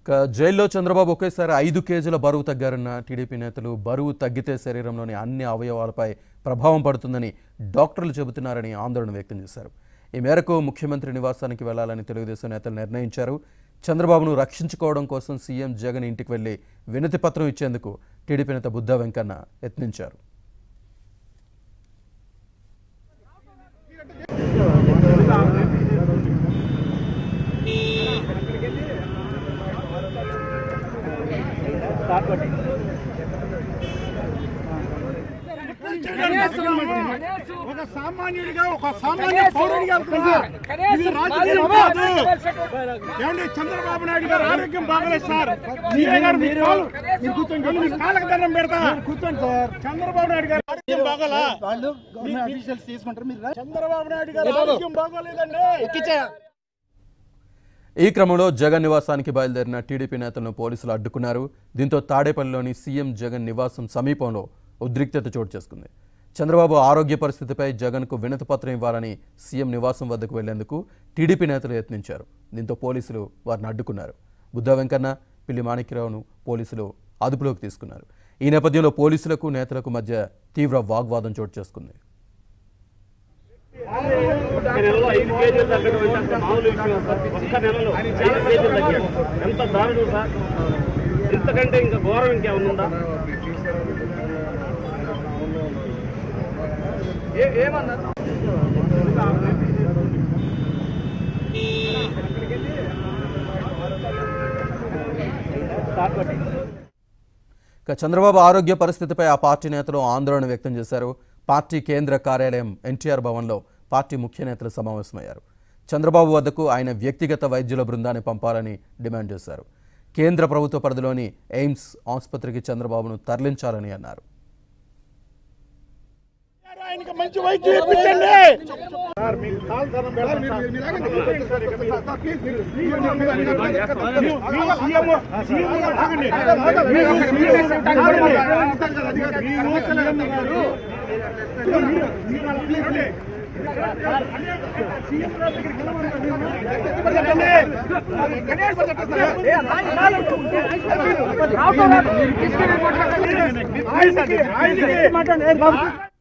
ఇక జైల్లో చంద్రబాబు ఒకేసారి ఐదు కేజీల బరువు తగ్గారన్న టీడీపీ నేతలు బరువు తగ్గితే శరీరంలోని అన్ని అవయవాలపై ప్రభావం పడుతుందని డాక్టర్లు చెబుతున్నారని ఆందోళన వ్యక్తం చేశారు ఈ మేరకు ముఖ్యమంత్రి నివాసానికి వెళ్లాలని తెలుగుదేశం నేతలు నిర్ణయించారు చంద్రబాబును రక్షించుకోవడం కోసం సీఎం జగన్ ఇంటికి వెళ్లి వినతి పత్రం ఇచ్చేందుకు టీడీపీ నేత బుద్ధా వెంకన్న యత్నించారు ఒక సామాన్యుడిగా ఒక సామాన్య పౌరుడిగా వెళ్తున్నా. ఇది రాజకీయం కాదు ఏమండి చంద్రబాబు నాయుడు గారు ఆరోగ్యం బాగలేదు సార్ మీరే గారు మీ కాలు మీరు కూర్చోండి మీ కాళ్ళకి దండం పెడతా కూర్చోండి సార్ చంద్రబాబు నాయుడు గారు ఆరోగ్యం బాగోలా వాళ్ళు గవర్నమెంట్ అఫీషియల్స్ తీసుకుంటారు మీరు రా. చంద్రబాబు నాయుడు గారు ఆరోగ్యం బాగోలేదండి ఈ క్రమంలో జగన్ నివాసానికి బయలుదేరిన టీడీపీ నేతలను పోలీసులు అడ్డుకున్నారు దీంతో తాడేపల్లిలోని సీఎం జగన్ నివాసం సమీపంలో ఉద్రిక్తత చోటు చేసుకుంది చంద్రబాబు ఆరోగ్య పరిస్థితిపై జగన్కు వినతిపత్రం ఇవ్వాలని సీఎం నివాసం వద్దకు వెళ్లేందుకు టీడీపీ నేతలు యత్నించారు దీంతో పోలీసులు వారిని అడ్డుకున్నారు బుద్ధ వెంకన్న పిల్లి మాణిక్యరావును పోలీసులు అదుపులోకి తీసుకున్నారు ఈ నేపథ్యంలో పోలీసులకు నేతలకు మధ్య తీవ్ర వాగ్వాదం చోటు చేసుకుంది ఒక్క నెలలో ఐదు కేజీలు తగ్గడం అంటే అసలు మామూలు విషయం సార్ ఒక్క నెలలో ఐదు కేజీలు తగ్గాడు ఎంత దారుణం సార్ ఇంతకంటే ఇంకా ఘోరం ఇంకేమైనా ఉందా ఏ- ఏమన్నా ఇక చంద్రబాబు ఆరోగ్య పరిస్థితిపై ఆ పార్టీ నేతలు ఆందోళన వ్యక్తం చేశారు పార్టీ కేంద్ర కార్యాలయం ఎన్టీఆర్ భవన్లో పార్టీ ముఖ్య నేతలు సమావేశమయ్యారు చంద్రబాబు వద్దకు ఆయన వ్యక్తిగత వైద్యుల బృందాన్ని పంపాలని డిమాండ్ చేశారు కేంద్ర ప్రభుత్వ పరిధిలోని ఎయిమ్స్ ఆసుపత్రికి చంద్రబాబును తరలించాలని అన్నారు ఆయనకి మంచి వైద్యం ఇప్పించండి సార్ మీకు కాలు దండం పెడతాను సార్. కూర్చోండి సార్ ఇక్కడ మీరు. మీరు మీరు సీఎం సీఎం గారు ఆగండి. మీరు సీఎం గారు ఆగండి. మీరు సీఎం గారు మీరు మీరు అలా ప్లీజ్ సీఎం గారి దగ్గరికి వెళ్ళమని ఆయనకి ఆయనకి